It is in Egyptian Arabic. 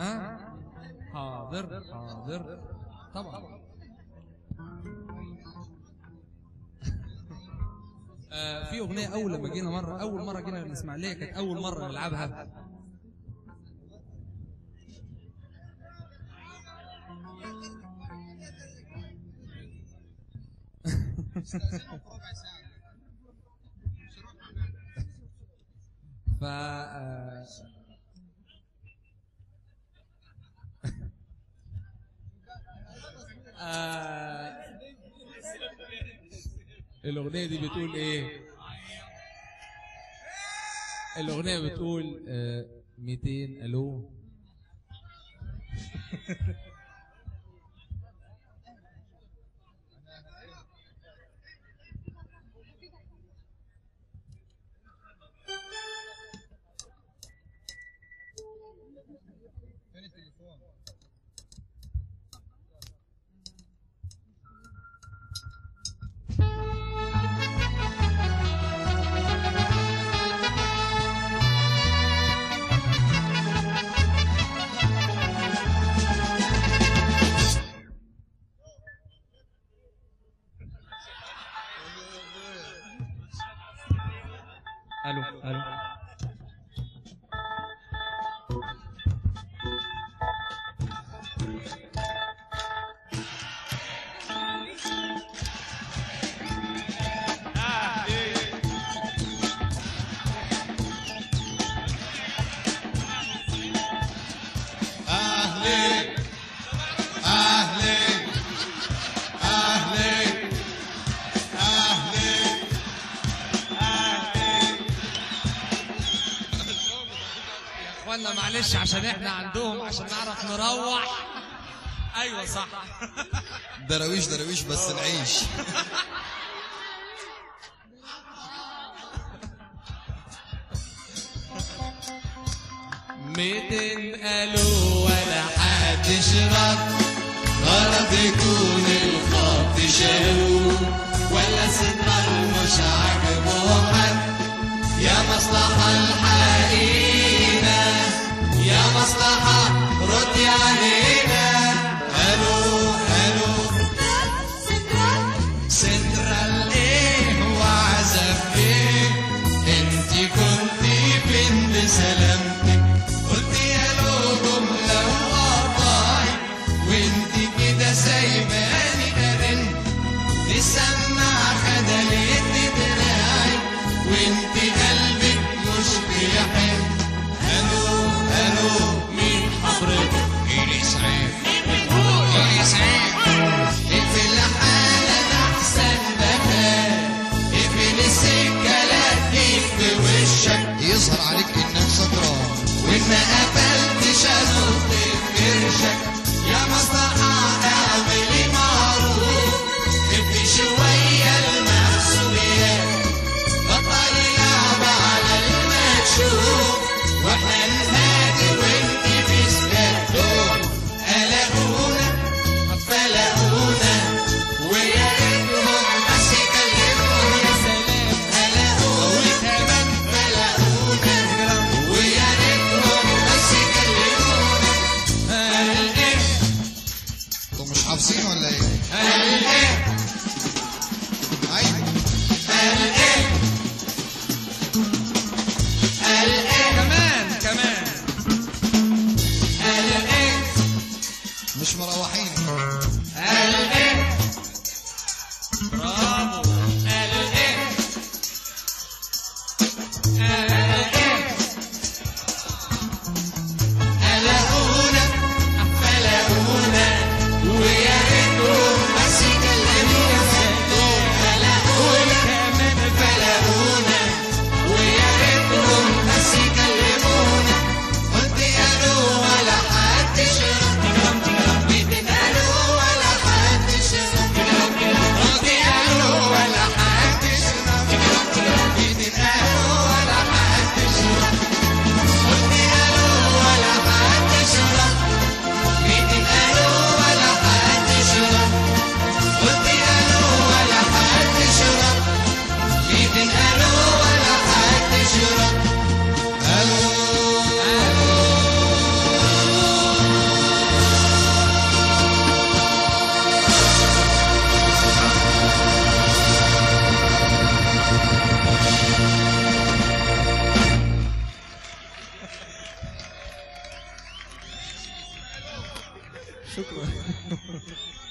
ها حاضر حاضر طبعا آه في اغنيه اول لما جينا مره اول مره جينا الاسماعيليه كانت اول مره نلعبها ف آه، آه، الأغنية دي بتقول إيه؟ الأغنية بتقول آه، 200 ألو الو الو أهلي أهلي أهلي أهلي اخوانا معلش عشان احنا عندهم عشان نعرف نروح ايوه صح دراويش دراويش بس نعيش ميتين قالوا ولا حد تشرب غرض يكون الخط شروق ولا سنر مش عاجبه حد يا مصلحة الحقينا يا مصلحة ردي علينا الو الو سنترال ايه وعزب ايه انت كنتي فين بسلامتك قلت يا له جملة وقطعي وانت كده سايباني ارن تسمع خدلت دراعي وانت قلبك مش بيحن الو الو مين حضرتك ايه سعيد ايه سعيد اقفل حالك احسن بكاء اقفل السكه لا تجيب في وشك يظهر عليك انك سكران وان ما قفلتش ازق كرشك يا مصلحه اعملي معروف خفي شويه المحسوبيات بطلي شكرا